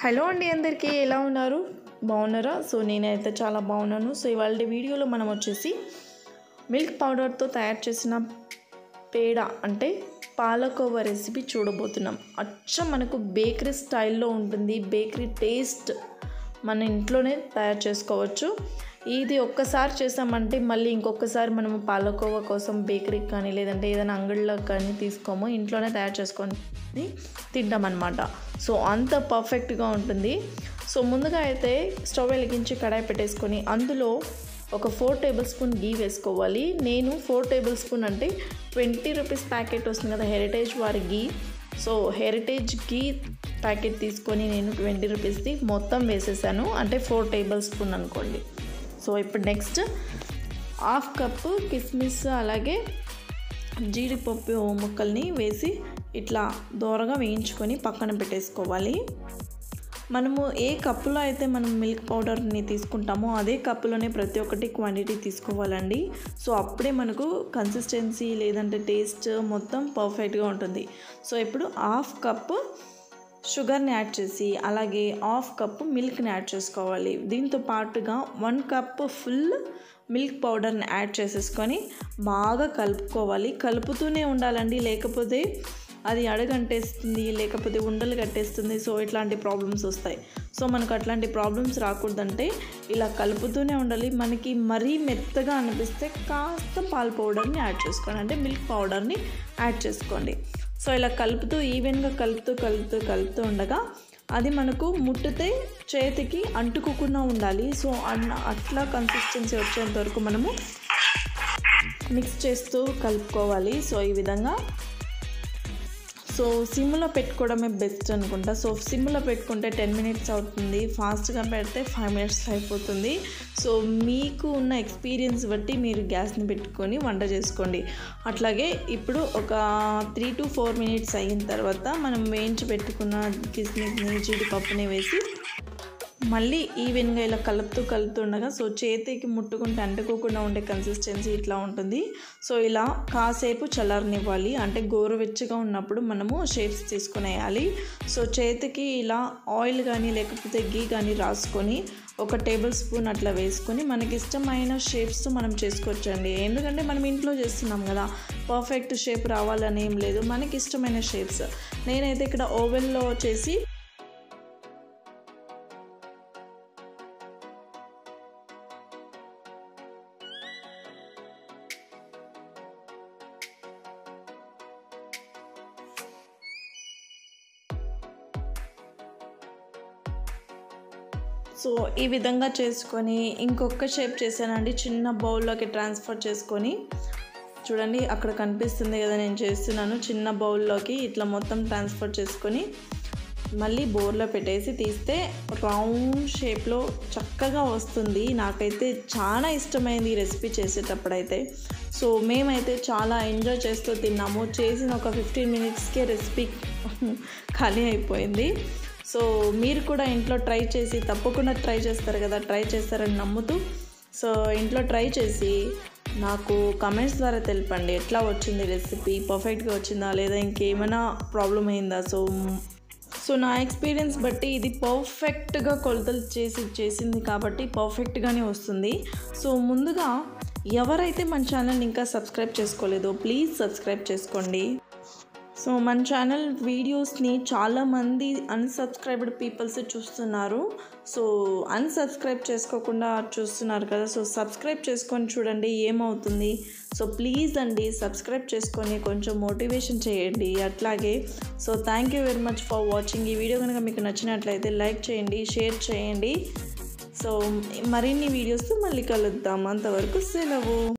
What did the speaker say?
hello అండి అందరికీ ఎలా ఉన్నారు బాగున్నారా సో నేనైతే చాలా బాగున్నాను సో ఇవాళ వీడియోలో మనం వచ్చేసి మిల్క్ పౌడర్తో తయారు చేసిన పేడ అంటే పాలకోవా రెసిపీ చూడబోతున్నాం అచ్చం మనకు బేకరీ స్టైల్లో ఉంటుంది బేకరీ టేస్ట్ మన ఇంట్లోనే తయారు చేసుకోవచ్చు ఇది ఒక్కసారి చేసామంటే మళ్ళీ ఇంకొకసారి మనము పాలకోవా కోసం బేకరీకి కానీ లేదంటే ఏదైనా అంగడిలో కానీ తీసుకోము ఇంట్లోనే తయారు చేసుకొని తింటాం అనమాట సో అంత పర్ఫెక్ట్గా ఉంటుంది సో ముందుగా అయితే స్టవ్ వెలిగించి కడాయి పెట్టేసుకొని అందులో ఒక ఫోర్ టేబుల్ స్పూన్ గీ వేసుకోవాలి నేను ఫోర్ టేబుల్ స్పూన్ అంటే ట్వంటీ రూపీస్ ప్యాకెట్ వస్తుంది కదా హెరిటేజ్ వారి ghee so Heritage ghee packet తీసుకొని నేను ట్వంటీ రూపీస్ది మొత్తం వేసేసాను అంటే ఫోర్ టేబుల్ స్పూన్ అనుకోండి సో ఇప్పుడు నెక్స్ట్ హాఫ్ కప్పు కిస్మిస్ అలాగే జీడిపప్పు ముక్కల్ని వేసి ఇట్లా దూరగా వేయించుకొని పక్కన పెట్టేసుకోవాలి మనము ఏ కప్పులో అయితే మనం మిల్క్ పౌడర్ని తీసుకుంటామో అదే కప్పులోనే ప్రతి ఒక్కటి క్వాంటిటీ తీసుకోవాలండి సో అప్పుడే మనకు కన్సిస్టెన్సీ లేదంటే టేస్ట్ మొత్తం పర్ఫెక్ట్గా ఉంటుంది సో ఇప్పుడు హాఫ్ కప్పు షుగర్ని యాడ్ చేసి అలాగే హాఫ్ కప్పు మిల్క్ని యాడ్ చేసుకోవాలి దీంతో పాటుగా వన్ కప్ ఫుల్ మిల్క్ పౌడర్ని యాడ్ చేసేసుకొని బాగా కలుపుకోవాలి కలుపుతూనే ఉండాలండి లేకపోతే అది అడగంటేస్తుంది లేకపోతే ఉండలు కట్టేస్తుంది సో ఇట్లాంటి ప్రాబ్లమ్స్ వస్తాయి సో మనకు అట్లాంటి ప్రాబ్లమ్స్ రాకూడదంటే ఇలా కలుపుతూనే ఉండాలి మనకి మరీ మెత్తగా అనిపిస్తే కాస్త పాల పౌడర్ని యాడ్ చేసుకోండి అంటే మిల్క్ పౌడర్ని యాడ్ చేసుకోండి సో ఇలా కలుపుతూ ఈవెన్గా కలుపుతూ కలుపుతూ కలుపుతూ ఉండగా అది మనకు ముట్టితే చేతికి అంటుకోకుండా ఉండాలి సో అన్న అట్లా కన్సిస్టెన్సీ వచ్చేంత వరకు మనము మిక్స్ చేస్తూ కలుపుకోవాలి సో ఈ విధంగా సో సిమ్లో పెట్టుకోవడమే బెస్ట్ అనుకుంటా సో సిమ్లో పెట్టుకుంటే టెన్ మినిట్స్ అవుతుంది ఫాస్ట్గా పెడితే ఫైవ్ మినిట్స్ అయిపోతుంది సో మీకు ఉన్న ఎక్స్పీరియన్స్ బట్టి మీరు గ్యాస్ని పెట్టుకొని వంట చేసుకోండి అట్లాగే ఇప్పుడు ఒక త్రీ టు ఫోర్ మినిట్స్ అయిన తర్వాత మనం వేయించి పెట్టుకున్న కిస్మిస్ని జీడిపప్పుని వేసి మళ్ళీ ఈవెన్గా ఇలా కలుపుతూ కలుపుతుండగా సో చేతికి ముట్టుకుంటే అంటుకోకుండా ఉండే కన్సిస్టెన్సీ ఇట్లా ఉంటుంది సో ఇలా కాసేపు చల్లారనివ్వాలి అంటే గోరువెచ్చగా ఉన్నప్పుడు మనము షేప్స్ తీసుకుని వేయాలి సో చేతికి ఇలా ఆయిల్ కానీ లేకపోతే గీ కానీ రాసుకొని ఒక టేబుల్ స్పూన్ అట్లా వేసుకొని మనకి ఇష్టమైన షేప్స్ మనం చేసుకోవచ్చండి ఎందుకంటే మనం ఇంట్లో చేస్తున్నాం కదా పర్ఫెక్ట్ షేప్ రావాలని ఏం లేదు మనకి ఇష్టమైన షేప్స్ నేనైతే ఇక్కడ ఓవెన్లో చేసి సో ఈ విధంగా చేసుకొని ఇంకొక షేప్ చేశానండి చిన్న బౌల్లోకి ట్రాన్స్ఫర్ చేసుకొని చూడండి అక్కడ కనిపిస్తుంది కదా నేను చేస్తున్నాను చిన్న బౌల్లోకి ఇట్లా మొత్తం ట్రాన్స్ఫర్ చేసుకొని మళ్ళీ బోర్లో పెట్టేసి తీస్తే రౌండ్ షేప్లో చక్కగా వస్తుంది నాకైతే చాలా ఇష్టమైంది ఈ రెసిపీ చేసేటప్పుడైతే సో మేమైతే చాలా ఎంజాయ్ చేస్తూ తిన్నాము చేసిన ఒక ఫిఫ్టీన్ మినిట్స్కే రెసిపీ ఖాళీ అయిపోయింది సో మీరు కూడా ఇంట్లో ట్రై చేసి తప్పకుండా ట్రై చేస్తారు కదా ట్రై చేస్తారని నమ్ముతూ సో ఇంట్లో ట్రై చేసి నాకు కమెంట్స్ ద్వారా తెలపండి ఎట్లా వచ్చింది రెసిపీ పర్ఫెక్ట్గా వచ్చిందా లేదా ఇంకేమైనా ప్రాబ్లం అయిందా సో సో నా ఎక్స్పీరియన్స్ బట్టి ఇది పర్ఫెక్ట్గా కొలతలు చేసి చేసింది కాబట్టి పర్ఫెక్ట్గానే వస్తుంది సో ముందుగా ఎవరైతే మన ఛానల్ని ఇంకా సబ్స్క్రైబ్ చేసుకోలేదో ప్లీజ్ సబ్స్క్రైబ్ చేసుకోండి సో మన ఛానల్ వీడియోస్ని చాలామంది అన్సబ్స్క్రైబ్డ్ పీపుల్స్ చూస్తున్నారు సో అన్సబ్స్క్రైబ్ చేసుకోకుండా చూస్తున్నారు కదా సో సబ్స్క్రైబ్ చేసుకొని చూడండి ఏమవుతుంది సో ప్లీజ్ అండి సబ్స్క్రైబ్ చేసుకొని కొంచెం మోటివేషన్ చేయండి అట్లాగే so thank you very much for watching ఈ వీడియో కనుక మీకు నచ్చినట్లయితే లైక్ చేయండి షేర్ చేయండి సో మరిన్ని వీడియోస్తో మళ్ళీ కలుద్దాం అంతవరకు సెలవు